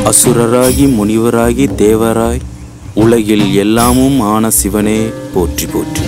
அசுரராகி முனிவராகி தேவராய் உலகில் எல்லாமும் ஆன சிவனே போற்றி போற்றி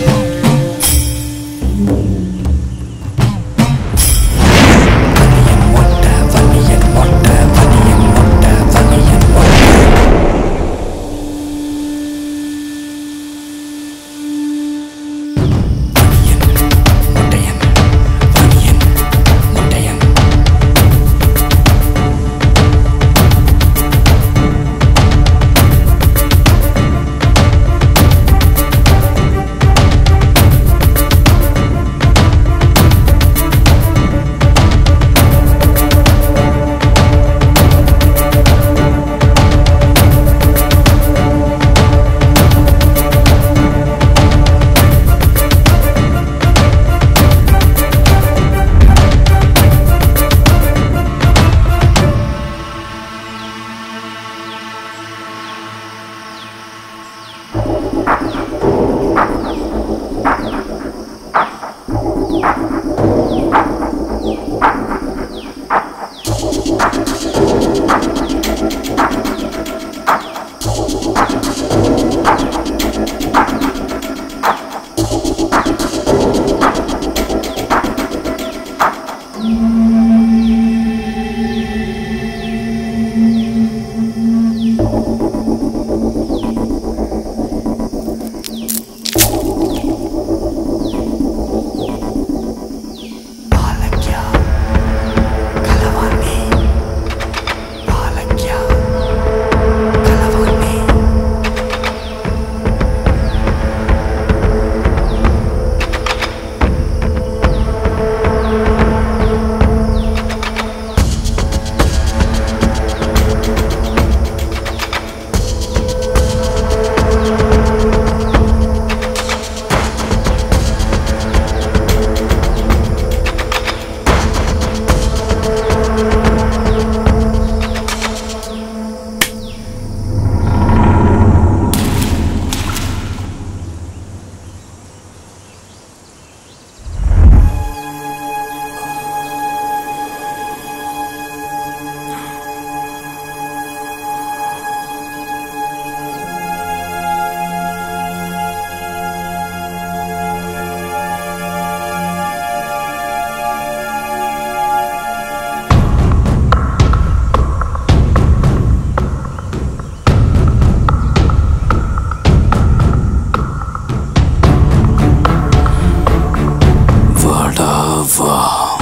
வாடா வா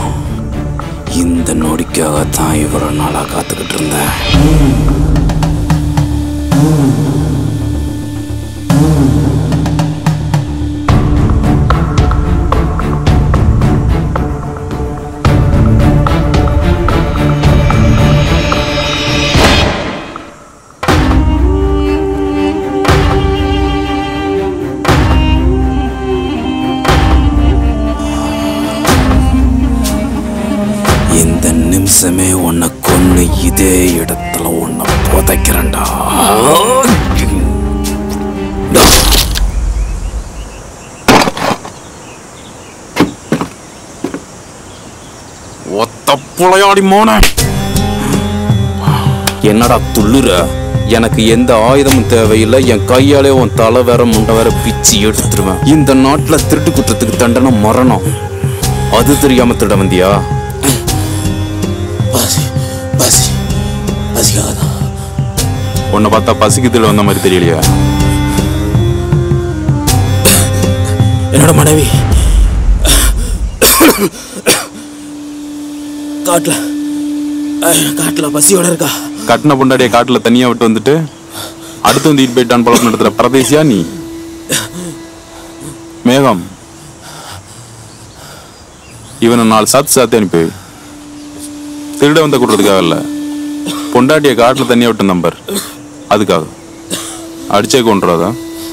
இந்த நொடிக்காகத்தான் இவ்வளவு நாளா காத்துக்கிட்டு இருந்தேன் இந்த நிமிஷமே உன்னை கொன்னு இதே இடத்துல உன்னை புதைக்கிறேன்டா ஒத்த புளையாடி மோன என்னடா துள்ளுற எனக்கு எந்த ஆயுதமும் தேவையில்லை என் கையாலே உன் தலை வேற முண்டை வேற பிச்சு எடுத்துருவேன் இந்த நாட்டுல திருட்டு குற்றத்துக்கு தண்டனை மரணம் அது தெரியாம திருட வந்தியா பசி பசி பசிக்காதான் உன்னை பார்த்தா பசிக்குதுல வந்த மாதிரி தெரியலையா என்னோட மனைவி காட்டுல அஹ், காட்டுல பசியோட இருக்கா கட்டின பொண்டாடிய காட்டுல தனியா விட்டு வந்துட்டு அடுத்து வந்து ஈட் போயிட்டான் பழக்கம் நடத்துற பரதேசியா நீ மேகம் இவனை நாலு சாத்து சாத்தி அனுப்பி திருட வந்த கூட்டுறதுக்காக இல்ல பொண்டாட்டிய காட்டுல தனியா விட்டு நம்பர் அதுக்காக அடிச்சே கொண்டுறாதா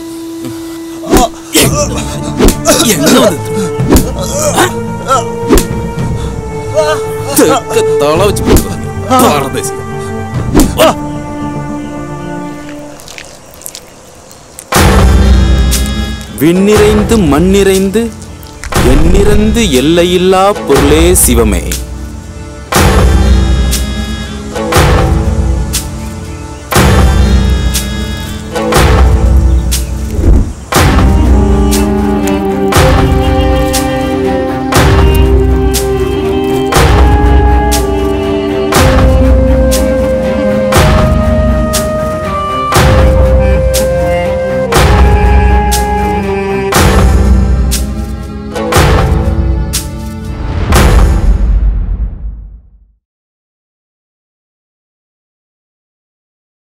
என்ன வந்து தெக்க தலை வச்சு போடுறாரு. பரதேசி விண்ணிறைந்து மண்ணிறைந்து எண்ணிறந்து எல்லையில்லா பொருளே சிவமே